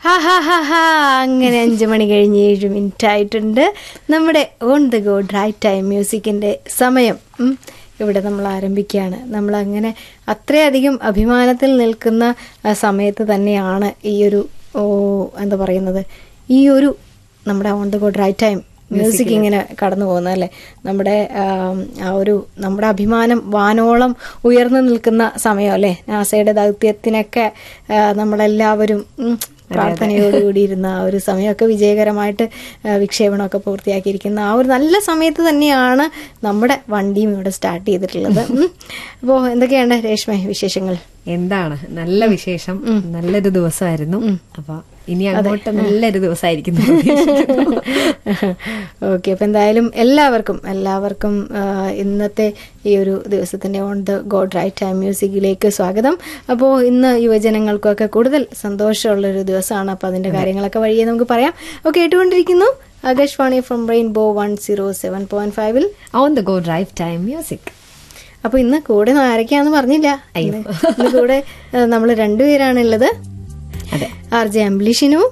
ഹാ ഹാ ഹാ ഹാ അങ്ങനെ അഞ്ച് മണി കഴിഞ്ഞ് ഏഴ് മിനിറ്റ് ആയിട്ടുണ്ട് നമ്മുടെ on the go drive time മ്യൂസിക്കിൻ്റെ സമയം ഉം, ഇവിടെ നമ്മൾ ആരംഭിക്കുകയാണ് നമ്മൾ അങ്ങനെ അത്രയധികം അഭിമാനത്തിൽ നിൽക്കുന്ന ആ, സമയത്ത് തന്നെയാണ് ഈ ഒരു ഓ എന്താ പറയുന്നത് ഈ ഒരു നമ്മുടെ on the go drive time music ഇങ്ങനെ കടന്നു പോകുന്നത് അല്ലേ നമ്മുടെ ആം, ആ ഒരു നമ്മുടെ അഭിമാനം വാനോളം ഉയർന്നു നിൽക്കുന്ന സമയം അല്ലേ നാസയുടെ ദൗത്യത്തിനൊക്കെ ആ, നമ്മളെല്ലാവരും ഉം, പ്രാർത്ഥനയോടുകൂടി ഇരുന്ന ആ ഒരു സമയമൊക്കെ വിജയകരമായിട്ട് ആ, വിക്ഷേപണമൊക്കെ പൂർത്തിയാക്കിയിരിക്കുന്ന ആ ഒരു നല്ല സമയത്ത് തന്നെയാണ് നമ്മുടെ വണ്ടിയും ഇവിടെ സ്റ്റാർട്ട് ചെയ്തിട്ടുള്ളത് അപ്പോൾ എന്തൊക്കെയാണ് രേഷ്മ വിശേഷങ്ങൾ എന്താണ് നല്ല വിശേഷം നല്ലൊരു ദിവസമായിരുന്നു അപ്പൊ ഇനി അങ്ങോട്ട് നല്ലൊരു ദിവസമായിരിക്കും എന്ന് പ്രതീക്ഷിക്കുന്നു. ഓക്കെ അപ്പം എന്തായാലും എല്ലാവർക്കും എല്ലാവർക്കും ആ, ഇന്നത്തെ ഈ ഒരു ദിവസത്തിന്റെ ഓൺ ദ ഗോഡ് റൈറ്റ് ടൈം മ്യൂസിക്കിലേക്ക് സ്വാഗതം അപ്പോൾ ഇന്ന് യുവജനങ്ങൾക്കൊക്കെ കൂടുതൽ സന്തോഷമുള്ളൊരു ദിവസമാണ് അപ്പോൾ അതിന്റെ കാര്യങ്ങളൊക്കെ വഴിയെ നമുക്ക് പറയാം ഓക്കെ കേട്ടുകൊണ്ടിരിക്കുന്നു Akashvani from rainbow one zero seven point ഫൈവിൽ on the go drive time music അപ്പൊ ഇന്ന് കൂടെ ആരൊക്കെയാന്ന് പറഞ്ഞില്ല ഇന്ന് ഇന്ന് കൂടെ നമ്മൾ രണ്ടുപേരാണുള്ളത് അതെ ആർ ജെ അംബ്ലിഷിനു